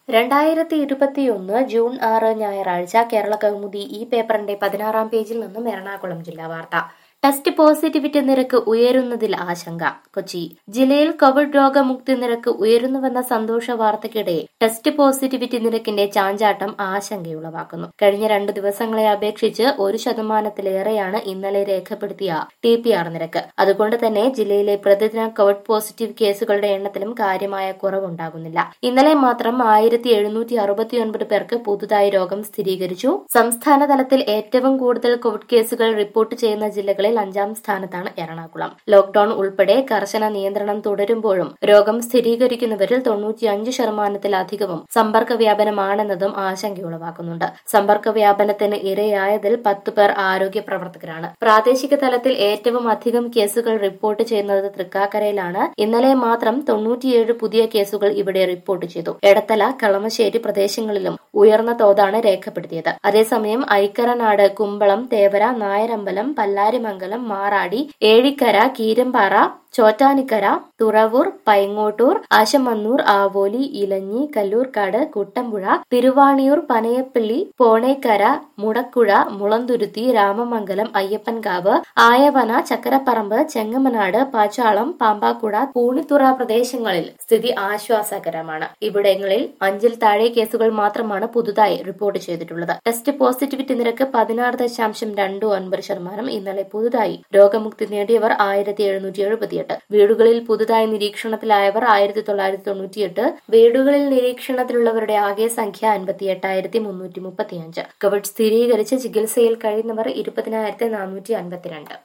രണ്ടായിരത്തി ഇരുപത്തിയൊന്ന് ജൂൺ ആറ് ഞായറാഴ്ച കേരള കൗമുദി ഈ പേപ്പറിന്റെ പതിനാറാം പേജിൽ നിന്നും എറണാകുളം ജില്ലാ വാർത്ത ടെസ്റ്റ് പോസിറ്റിവിറ്റി നിരക്ക് ഉയരുന്നതിൽ ആശങ്ക കൊച്ചി ജില്ലയിൽ കോവിഡ് രോഗമുക്തി നിരക്ക് ഉയരുന്നുവെന്ന സന്തോഷ വാർത്തയ്ക്കിടെ ടെസ്റ്റ് പോസിറ്റിവിറ്റി നിരക്കിന്റെ ചാഞ്ചാട്ടം ആശങ്കയുളവാക്കുന്നു കഴിഞ്ഞ രണ്ടു ദിവസങ്ങളെ അപേക്ഷിച്ച് ഒരു ശതമാനത്തിലേറെയാണ് ഇന്നലെ രേഖപ്പെടുത്തിയ ടി പി ആർ നിരക്ക് അതുകൊണ്ട് തന്നെ ജില്ലയിലെ പ്രതിദിന കോവിഡ് പോസിറ്റീവ് കേസുകളുടെ എണ്ണത്തിലും കാര്യമായ കുറവുണ്ടാകുന്നില്ല ഇന്നലെ മാത്രം ആയിരത്തി എഴുന്നൂറ്റി അറുപത്തിയൊൻപത് പേർക്ക് പുതുതായി രോഗം സ്ഥിരീകരിച്ചു സംസ്ഥാന തലത്തിൽ ഏറ്റവും കൂടുതൽ കോവിഡ് കേസുകൾ റിപ്പോർട്ട് ചെയ്യുന്ന ജില്ലകളിൽ അഞ്ചാം സ്ഥാനത്താണ് എറണാകുളം ലോക്ഡൌൺ ഉൾപ്പെടെ കർശന നിയന്ത്രണം തുടരുമ്പോഴും രോഗം സ്ഥിരീകരിക്കുന്നവരിൽ തൊണ്ണൂറ്റിയഞ്ച് ശതമാനത്തിലധികവും സമ്പർക്ക വ്യാപനമാണെന്നതും ആശങ്കയുളവാക്കുന്നുണ്ട് സമ്പർക്ക വ്യാപനത്തിന് ഇരയായതിൽ പത്ത് പേർ ആരോഗ്യ പ്രവർത്തകരാണ് പ്രാദേശിക തലത്തിൽ ഏറ്റവും അധികം കേസുകൾ റിപ്പോർട്ട് ചെയ്യുന്നത് തൃക്കാക്കരയിലാണ് ഇന്നലെ മാത്രം തൊണ്ണൂറ്റിയേഴ് പുതിയ കേസുകൾ ഇവിടെ റിപ്പോർട്ട് ചെയ്തു എടത്തല കളമശ്ശേരി പ്രദേശങ്ങളിലും ഉയർന്ന തോതാണ് രേഖപ്പെടുത്തിയത് അതേസമയം ഐക്കരനാട് കുമ്പളം തേവര നായരമ്പലം പല്ലാരിമംഗലം മാറാടി ഏഴിക്കര കീരമ്പാറ ചോറ്റാനിക്കര തുറവൂർ പൈങ്ങോട്ടൂർ ആശമന്നൂർ ആവോലി ഇലഞ്ഞി കല്ലൂർക്കാട് കുട്ടമ്പുഴ തിരുവാണിയൂർ പനയപ്പള്ളി പോണേക്കര മുടക്കുഴ മുളന്തുരുത്തി രാമമംഗലം അയ്യപ്പൻകാവ് ആയവന ചക്കരപ്പറമ്പ് ചെങ്ങമനാട് പാച്ചാളം പാമ്പാക്കുട പൂണിത്തുറ പ്രദേശങ്ങളിൽ സ്ഥിതി ആശ്വാസകരമാണ് ഇവിടങ്ങളിൽ അഞ്ചിൽ താഴെ കേസുകൾ മാത്രമാണ് പുതുതായി റിപ്പോർട്ട് ചെയ്തിട്ടുള്ളത് ടെസ്റ്റ് പോസിറ്റിവിറ്റി നിരക്ക് പതിനാറ് ദശാംശം രണ്ട് ഒൻപത് ശതമാനം ഇന്നലെ പുതുതായി രോഗമുക്തി നേടിയവർ ആയിരത്തി എഴുന്നൂറ്റി എഴുപത്തിയെട്ട് വീടുകളിൽ പുതുതായി നിരീക്ഷണത്തിലായവർ ആയിരത്തി തൊള്ളായിരത്തി തൊണ്ണൂറ്റിയെട്ട് വീടുകളിൽ നിരീക്ഷണത്തിലുള്ളവരുടെ ആകെ സംഖ്യ അൻപത്തി എട്ടായിരത്തി മുന്നൂറ്റി മുപ്പത്തിയഞ്ച് കോവിഡ് സ്ഥിരീകരിച്ച് ചികിത്സയിൽ കഴിയുന്നവർ ഇരുപതിനായിരത്തി നാനൂറ്റി അൻപത്തിരണ്ട്